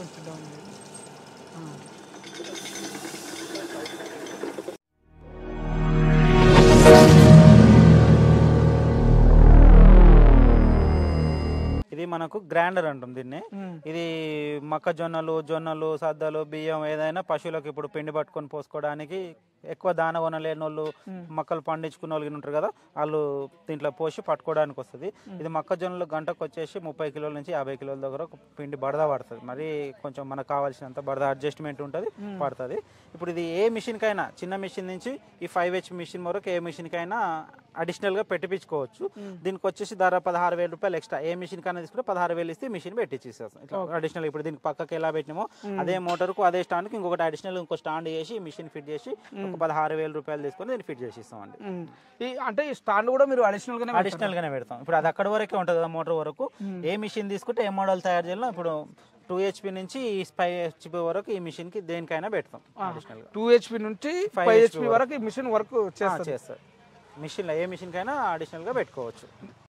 కొంచెం డౌన్ చేయండి. ఆ. ఇది మనకు గ్రైండర్ అంటాం దీన్ని మ్మ్. ఇది మొక్కజొన్నలు జొన్నలు సద్దలు బియ్యం ఏదైనా పశువులకు ఇప్పుడు పిండి పట్టుకొని పోసుకోవడానికి ఎక్కువ దాన కొనలేని వాళ్ళు మొక్కలు పండించుకున్న వాళ్ళు గిన ఉంటారు కదా వాళ్ళు దీంట్లో పోసి పట్టుకోవడానికి వస్తుంది ఇది మొక్కజొన్నలు గంటకు వచ్చేసి ముప్పై కిలోల నుంచి యాభై కిలోల దగ్గర ఒక పిండి బడద పడుతుంది మరి కొంచెం మనకు కావాల్సినంత బడద అడ్జస్ట్మెంట్ ఉంటుంది పడుతుంది ఇప్పుడు ఇది ఏ మిషన్ కైనా చిన్న మిషన్ నుంచి ఈ ఫైవ్ హెచ్ మిషన్ వరకు ఏ మిషన్ కైనా అడిషనల్ గా పెట్టించుకోవచ్చు దీనికి వచ్చేసి ధర పదహారు వేల రూపాయలు ఎక్స్ట్రా ఏ మిషన్ కైనా తీసుకుంటే పదహారు వేలు ఇస్తే మిషన్ పెట్టించేస్తాం ఇట్లా అడిషనల్ ఇప్పుడు దీనికి పక్కకి ఎలా పెట్టినామో అదే మోటార్కు అదే స్టాండ్ కి ఇంకొకటి అడిషనల్ ఇంకో స్టాండ్ చేసి మిషన్ ఫిట్ చేసి ఒక పదహారు వేల రూపాయలు తీసుకొని దీన్ని ఫిట్ చేసి ఇస్తామండి మ్మ్. ఈ అంటే ఈ స్టాండ్ కూడా మీరు అడిషనల్ గానే పెడతారా? అడిషనల్ గానే పెడతాం ఇప్పుడు అది అక్కడ వరకే ఉంటుంది కదా మోటార్ వరకు ఏ మిషన్ తీసుకుంటే ఏ మోడల్ తయారు చేయాలో ఇప్పుడు టూ హెచ్పి నుంచి ఫైవ్ హెచ్పి వరకు ఈ మిషన్ కి దేనికైనా పెడతాం అడిషనల్ గా టూ హెచ్పి నుంచి ఫైవ్ హెచ్పి వరకు ఈ మిషన్ వర్క్ ఆ, చేస్తారు చేస్తారు మిషన్ ఏ మిషన్ కైనా అడిషనల్ గా పెట్టుకోవచ్చు